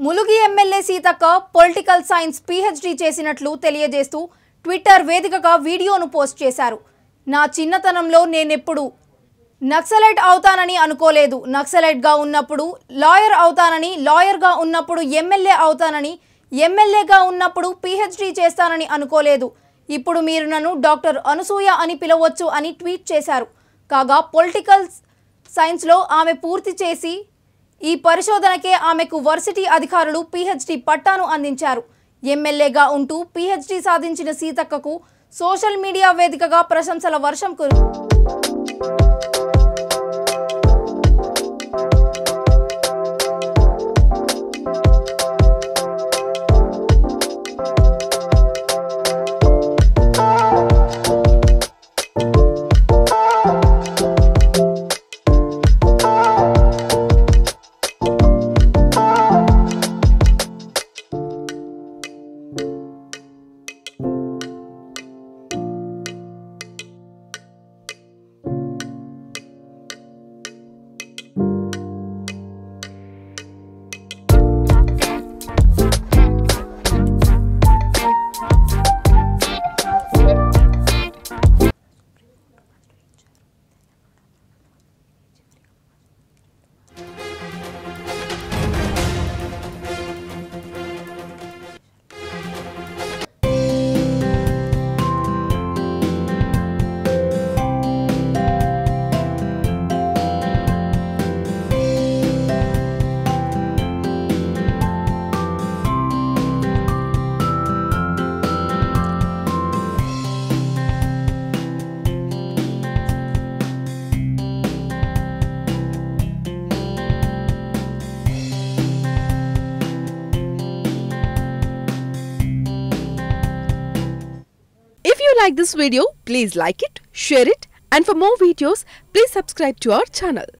ములుగి MLA Seethakka political science PhD చేసినట్లు తెలియజేస్తూ Twitter వేదికగా వీడియోను పోస్ట్ చేశారు నా చిన్నతనంలో నేనెప్పుడు నక్సలైట్ అవుతానని అనుకోలేదు నక్సలైట్గా ఉన్నప్పుడు లాయర్ అవుతానని లాయర్గా ఉన్నప్పుడు ఎమ్మెల్యే అవుతానని ఎమ్మెల్యేగా ఉన్నప్పుడు పీహెచ్డీ చేస్తానని అనుకోలేదు ఇప్పుడు మీరు నన్ను డాక్టర్ అనసూయ అని పిలవచ్చు అని ట్వీట్ చేశారు కాగా పొలిటికల్ సైన్స్లో ఆమె పూర్తి చేసి ఈ పరిశోధనకే ఆమెకు వర్సిటీ అధికారులు పీహెచ్డీ పట్టాను అందించారు ఎమ్మెల్యేగా ఉంటూ పీహెచ్డీ సాధించిన సీతక్కకు సోషల్ మీడియా వేదికగా ప్రశంసల వర్షం కురు If you like this video, please like it, share it, and for more videos, please subscribe to our channel.